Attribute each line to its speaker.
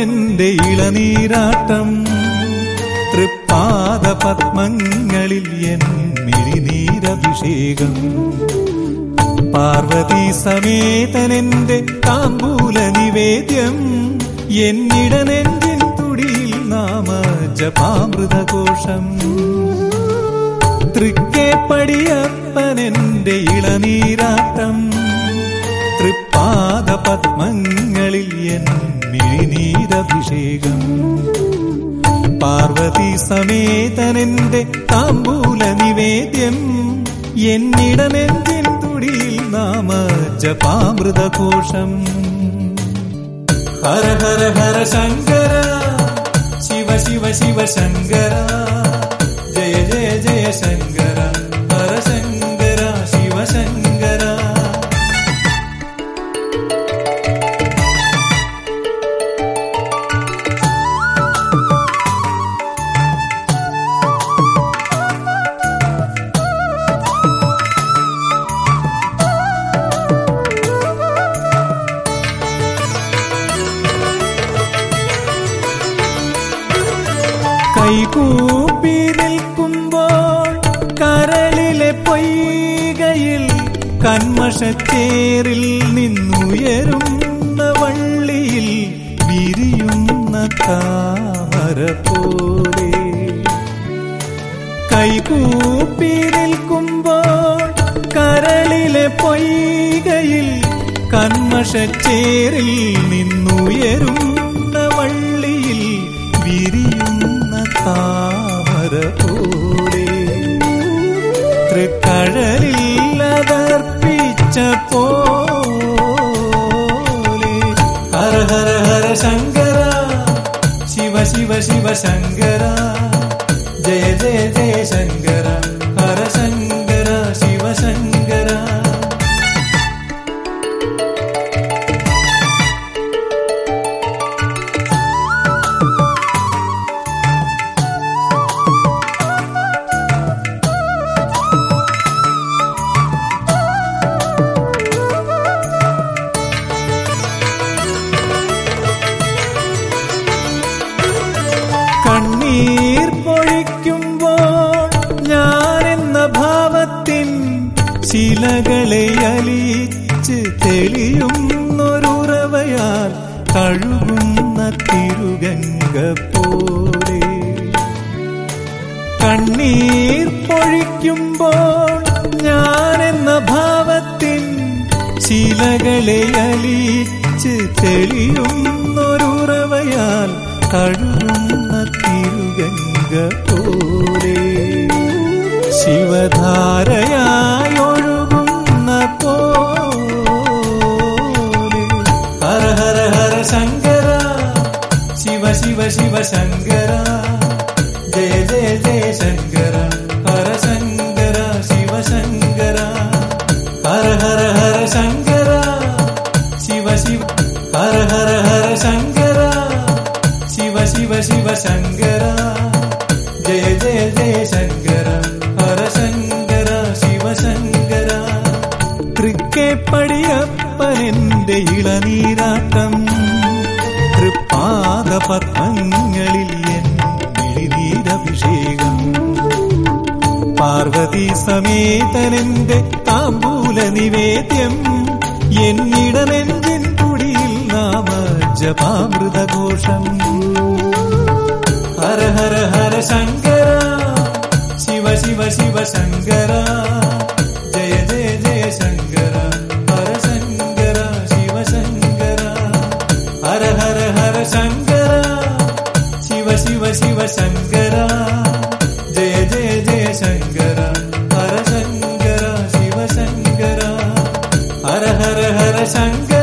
Speaker 1: അപ്പനെന്റെ ഇളനീരാട്ടം തൃപ്പാദ പത്മങ്ങളിൽ എൻ മിഴിനീരഭിഷേകം പാർവതി സമേതനെന്റെ താമ്പൂല നിവേദ്യം എന്നിടനെഞ്ചിൻ തുടിയിൽ നാമ ജപാമൃതഘോഷം തൃക്കേപ്പടിയപ്പനെന്റെ ഇളനീരാട്ടം തൃപ്പാദ പത്മങ്ങളിൽ എൻ മിഴിനീരഭിഷേകം പാർവതി സമേതനെന്റെ താമ്പൂല നിവേദ്യം എന്നിടനെഞ്ചിൻ തുടിയിൽ നാമ ജപാമൃതഘോഷം ഹര ഹര ഹര ശങ്കര ശിവ ശിവ ശിവ ശങ്കര ജയ ജയ ജയ ശങ്കര ഹര ശങ്കര ശിവ ശങ്കര കൈകൂപ്പി നിൽക്കുമ്പോൾ കരളിലെ പൊയ്കയിൽ കന്മഷച്ചേറിൽ നിന്നുയരുന്ന വള്ളിയിൽ വിരിയുന്ന താമര പോലെ കൈകൂപ്പി നിൽക്കുമ്പോൾ കരളിലെ പൊയ്കയിൽ കന്മഷച്ചേറിൽ നിന്നുയരുന്ന വള്ളിയിൽ വിരിയുന്ന താമര പോലെ തൃക്കഴലിൽ അതർപ്പിച്ച പോലെ ഹര ഹര ഹര ശങ്കര ശിവ ശിവ ശിവ ശങ്കര ജയ ജയ ജയ ശങ്കര ഹര ശങ്കര ശിവ ശങ്കര കണ്ണീർ പൊഴിക്കുമ്പോൾ ഞാനെന്ന ഭാവത്തിൻ ശിലകളെ അലിയിച്ച് തെളിയുന്നൊരുറവയാൽ കഴുകുന്ന തിരുഗംഗ പോലെ കണ്ണീർ പൊഴിക്കുമ്പോൾ ഞാനെന്ന ഭാവത്തിൻ ശിലകളെ അലിയിച്ച് തെളിയുന്നൊരുറവയാൽ കഴുകുന്ന തിരുഗംഗ പോലെ ശിവധാരയായി ഒഴുകുന്ന പോലെ ഹര ഹര ഹര ശങ്കര ശിവ ശിവ ശിവ ശങ്കര ജയ ജയ ജയ ശങ്കര ഹര ശങ്കര ശിവ ശങ്കര ഹര ഹര ഹര ശങ്കര ശിവ ശിവ ഹര ഹര ഹര ശങ്കര ശിവ ശിവ ശിവ ശങ്കര ജയ ജയ ജയ ശങ്കര ഹര ശങ്കര ശിവ ശങ്കര തൃക്കേപ്പടിയപ്പനെന്റെ ഇളനീരാട്ടം തൃപ്പാദ പത്മങ്ങളിൽ എൻ മിഴിനീരഭിഷേകം പാർവതി സമേതനെന്റെ താമ്പൂല നിവേദ്യം എന്നിടനെഞ്ചിൻ കുടിയിൽ നാമ ജപാമൃതഘോഷം ഹര ഹര ഹര ശങ്കര ശിവ ശിവ ശിവ ശങ്കര ജയ ജയ ജയ ശങ്കര ഹര ശങ്കര ശിവ ശങ്കര ഹര ഹര ഹര ശങ്കര ശിവ ശിവ ശിവ ശങ്കര ജയ ജയ ജയ ശങ്കര ഹര ശങ്കര ശിവ ശങ്കര ഹര ഹര ഹര ശങ്കര